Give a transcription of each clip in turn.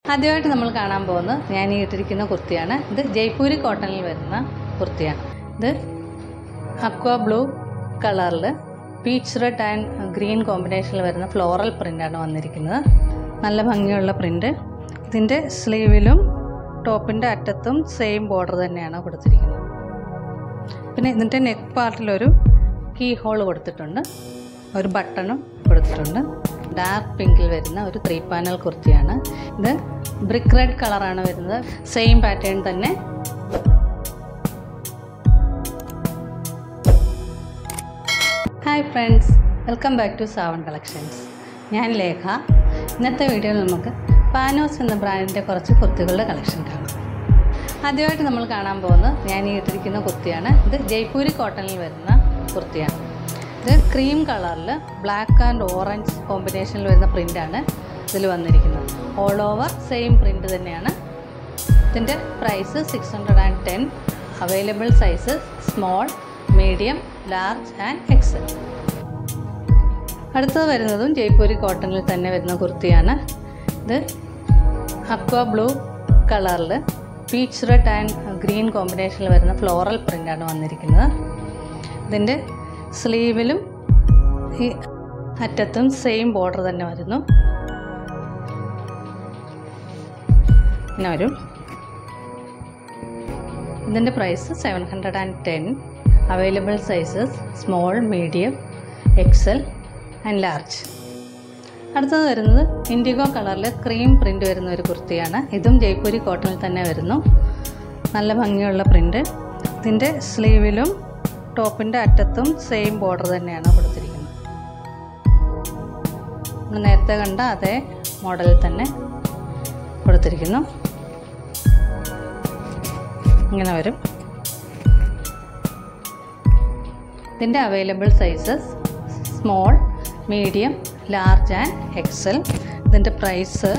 ആദ്യമായിട്ട് നമ്മൾ കാണാൻ പോകുന്നത് ഞാൻ ഈ ഇട്ടിരിക്കുന്ന കുർത്തിയാണ് ഇത് ജയ്പൂരി കോട്ടണിൽ വരുന്ന കുർത്തിയാണ് ഇത് അക്വ ബ്ലൂ കളറിൽ പീച്ച് റെഡ് ആൻഡ് ഗ്രീൻ കോമ്പിനേഷനിൽ വരുന്ന ഫ്ലോറൽ പ്രിൻ്റാണ് വന്നിരിക്കുന്നത് നല്ല ഭംഗിയുള്ള പ്രിൻ്റ് ഇതിൻ്റെ സ്ലീവിലും ടോപ്പിൻ്റെ അറ്റത്തും സെയിം ബോർഡർ തന്നെയാണ് കൊടുത്തിരിക്കുന്നത് പിന്നെ ഇതിൻ്റെ നെക്ക് പാർട്ടിലൊരു കീ ഹോൾ കൊടുത്തിട്ടുണ്ട് ഒരു ബട്ടണും കൊടുത്തിട്ടുണ്ട് ഡാർക്ക് പിങ്കിൽ വരുന്ന ഒരു ത്രീ പാനൽ കുർത്തിയാണ് ഇത് ബ്രിക്ക് റെഡ് കളറാണ് വരുന്നത് സെയിം പാറ്റേൺ തന്നെ hi friends welcome back to Saavan collections ഞാൻ ലേഖ ഇന്നത്തെ വീഡിയോയിൽ നമുക്ക് പാനോസ് എന്ന ബ്രാൻഡിൻ്റെ കുറച്ച് കുർത്തികളുടെ കളക്ഷൻ കാണാം ആദ്യമായിട്ട് നമ്മൾ കാണാൻ പോകുന്നത് ഞാൻ ഈ ഇട്ടിരിക്കുന്ന കുർത്തിയാണ് ഇത് ജയ്പൂരി കോട്ടണിൽ വരുന്ന കുർത്തിയാണ് ഇത് ക്രീം കളറിൽ ബ്ലാക്ക് ആൻഡ് ഓറഞ്ച് കോമ്പിനേഷനിൽ വരുന്ന പ്രിൻ്റാണ് ഇതിൽ വന്നിരിക്കുന്നത് ഓൾ ഓവർ സെയിം പ്രിൻ്റ് തന്നെയാണ് ഇതിൻ്റെ price six hundred and ten available size small medium large and XL അടുത്തത് വരുന്നതും ജയ്പൂരി കോട്ടണിൽ തന്നെ വരുന്ന കുർത്തിയാണ് ഇത് അക്വ ബ്ലൂ കളറിൽ പീച്ച് റെഡ് ആൻഡ് ഗ്രീൻ കോമ്പിനേഷനിൽ വരുന്ന ഫ്ലോറൽ പ്രിൻ്റാണ് വന്നിരിക്കുന്നത് ഇതിൻ്റെ സ്ലീവിലും ഈ അറ്റത്തും സെയിം ബോർഡർ തന്നെ വരുന്നു ഇങ്ങനെ വരും ഇതിൻ്റെ price seven hundred and ten available sizes small medium XL and large അടുത്തത് വരുന്നത് ഇൻഡിഗോ കളറിൽ ക്രീം പ്രിൻ്റ് വരുന്ന ഒരു കുർത്തിയാണ് ഇതും ജയ്പൂരി കോട്ടണിൽ തന്നെ വരുന്നു നല്ല ഭംഗിയുള്ള പ്രിൻ്റ് ഇതിൻ്റെ സ്ലീവിലും ടോപ്പിൻ്റെ അറ്റത്തും സെയിം ബോർഡർ തന്നെയാണ് കൊടുത്തിരിക്കുന്നത് നമ്മൾ നേരത്തെ കണ്ട അതേ മോഡലിൽ തന്നെ കൊടുത്തിരിക്കുന്നു ഇങ്ങനെ വരും ഇതിൻ്റെ available sizes small medium large and XL ഇതിൻ്റെ price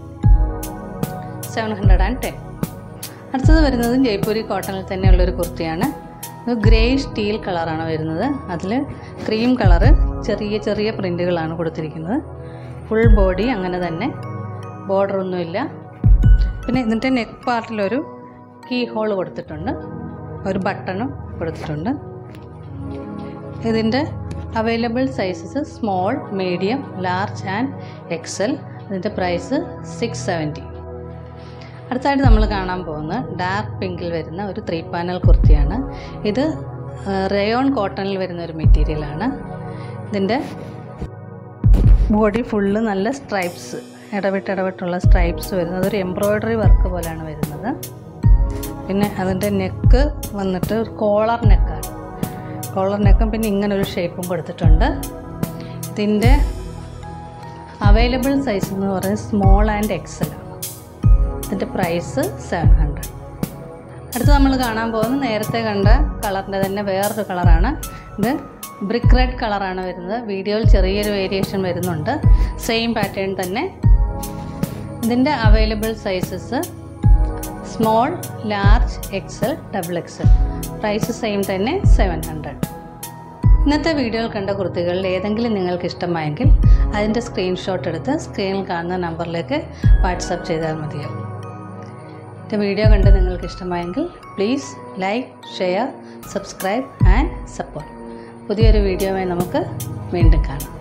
seven hundred and ten അടുത്തത് വരുന്നത് ജയ്പൂരി കോട്ടണിൽ തന്നെയുള്ളൊരു കുർത്തിയാണ് ഇത് ഗ്രേ സ്റ്റീൽ കളറാണ് വരുന്നത് അതിൽ ക്രീം കളറ് ചെറിയ ചെറിയ പ്രിൻ്റുകളാണ് കൊടുത്തിരിക്കുന്നത് ഫുൾ ബോഡി അങ്ങനെ തന്നെ ബോർഡർ ഒന്നുമില്ല പിന്നെ ഇതിൻ്റെ നെക്ക് പാർട്ടിലൊരു കീ ഹോൾ കൊടുത്തിട്ടുണ്ട് ഒരു ബട്ടണും കൊടുത്തിട്ടുണ്ട് ഇതിൻ്റെ available sizes small medium large and XL ഇതിൻ്റെ പ്രൈസ് സിക്സ് സെവൻറ്റി അടുത്തായിട്ട് നമ്മൾ കാണാൻ പോകുന്നത് ഡാർക്ക് പിങ്കിൽ വരുന്ന ഒരു ത്രീ പാനൽ കുർത്തിയാണ് ഇത് റയോൺ കോട്ടണിൽ വരുന്ന ഒരു മെറ്റീരിയലാണ് ഇതിൻ്റെ ബോഡി ഫുള്ള് നല്ല സ്ട്രൈപ്സ് ഇടവിട്ട് ഇടവിട്ടുള്ള സ്ട്രൈപ്സ് വരുന്നത് ഒരു എംബ്രോയ്ഡറി വർക്ക് പോലെയാണ് വരുന്നത് പിന്നെ അതിൻ്റെ നെക്ക് വന്നിട്ട് ഒരു കോളർ നെക്കാണ് കോളർ നെക്കും പിന്നെ ഇങ്ങനെ ഒരു ഷേപ്പും കൊടുത്തിട്ടുണ്ട് ഇതിൻ്റെ അവൈലബിൾ സൈസ് എന്ന് പറയുന്നത് സ്മോൾ ആൻഡ് എക്സൽ ആണ് ഇതിൻ്റെ പ്രൈസ് സെവൻ ഹൺഡ്രഡ് അടുത്ത് നമ്മൾ കാണാൻ പോകുന്നത് നേരത്തെ കണ്ട കളറിൻ്റെ തന്നെ വേറൊരു കളറാണ് ഇത് ബ്രിക്ക് റെഡ് കളറാണ് വരുന്നത് വീഡിയോയിൽ ചെറിയൊരു വേരിയേഷൻ വരുന്നുണ്ട് സെയിം പാറ്റേൺ തന്നെ ഇതിൻ്റെ available sizes small large XL double XL price same തന്നെ സെവൻ ഹൺഡ്രഡ് ഇന്നത്തെ വീഡിയോയിൽ കണ്ട കുർത്തികളിൽ ഏതെങ്കിലും നിങ്ങൾക്ക് ഇഷ്ടമായെങ്കിൽ അതിൻ്റെ സ്ക്രീൻഷോട്ട് എടുത്ത് സ്ക്രീനിൽ കാണുന്ന നമ്പറിലേക്ക് വാട്സപ്പ് ചെയ്താൽ മതിയാകും എൻ്റെ വീഡിയോ കണ്ട് നിങ്ങൾക്ക് ഇഷ്ടമായെങ്കിൽ please like share subscribe and support പുതിയൊരു വീഡിയോയുമായി നമുക്ക് വീണ്ടും കാണാം